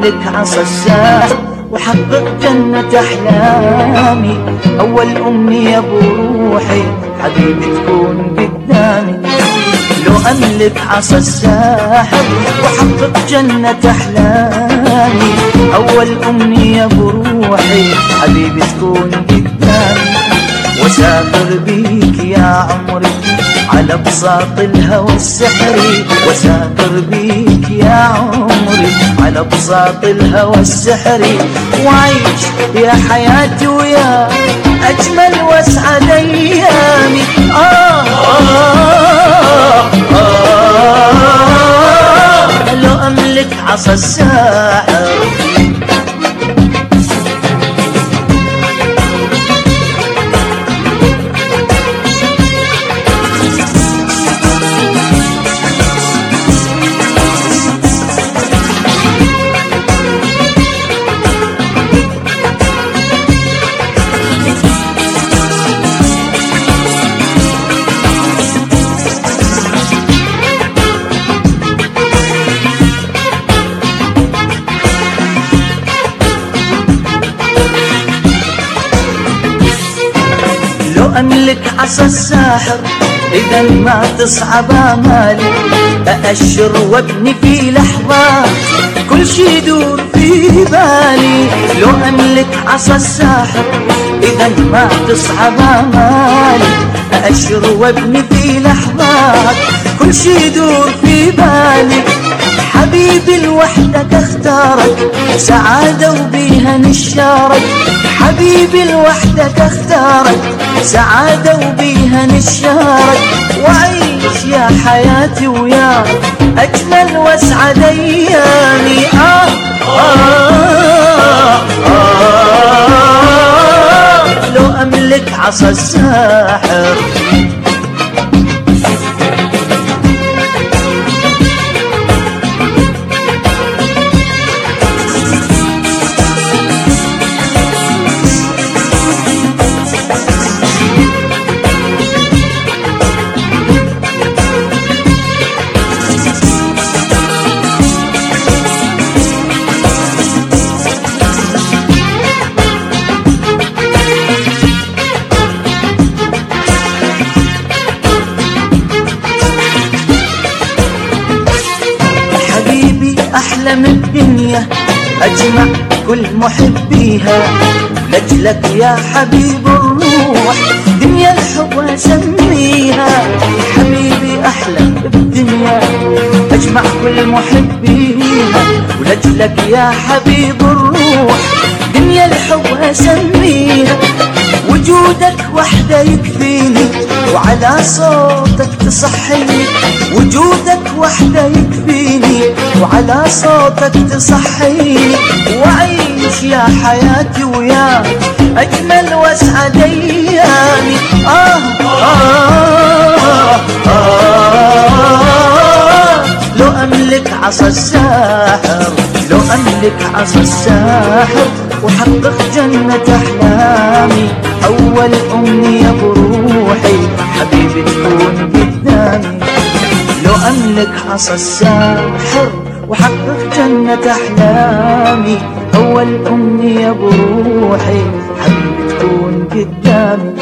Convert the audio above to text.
أملك عصا الساحر وحقق جنة أحلامي أول أمنية بروحي حبيبي تكون قدامي لو أملك عصا الساحر وحقق جنة أحلامي أول أمنية بروحي حبيبي تكون قدامي وسافر بيك يا عمري على بساط الهوى السحري وسافر بيك يا عمري على بساط الهوى السحري وعيش يا حياتي ويا أجمل وأسعد أيامي آه آه آه لو أملك عصا الساحر لو أملك عصا الساحر إذا ما تصعب آمالي أأشر وابني في لحظات كل شي يدور في بالي لو أملك عصا الساحر إذا ما تصعب آمالي أأشر وابني في لحظات كل شي يدور في بالي حبيبي لوحدك اختارك سعادة وبيها نشارك حبيبي لوحدك اختارك سعادة وبيها نشارك وعيش يا حياتي وياك أجمل وأسعد أيامي آه آه آه لو أملك عصا الساحر حبيبي أحلم الدنيا أجمع كل محبيها لجلك يا حبيب الروح دنيا الحب أسميها حبيبي أحلم بالدنيا أجمع كل محبيها ولجلك يا حبيب الروح دنيا الحب أسميها وجودك وحده يكفيني وعلى صوتك تصحيني وجودك وحده يكفيني وعلى صوتك تصحيني وعيش يا حياتي وياك أجمل وأسعد أيامي آه آه آه لو أملك عصا الساحر لو أملك عصا الساحر وحقق جنة أحلامي أول أمنية بروحي حبيبي تكون قدامي لو أملك عصا الساحر وحقق جنة أحلامي أول أمنية بروحي حبيبي تكون قدامي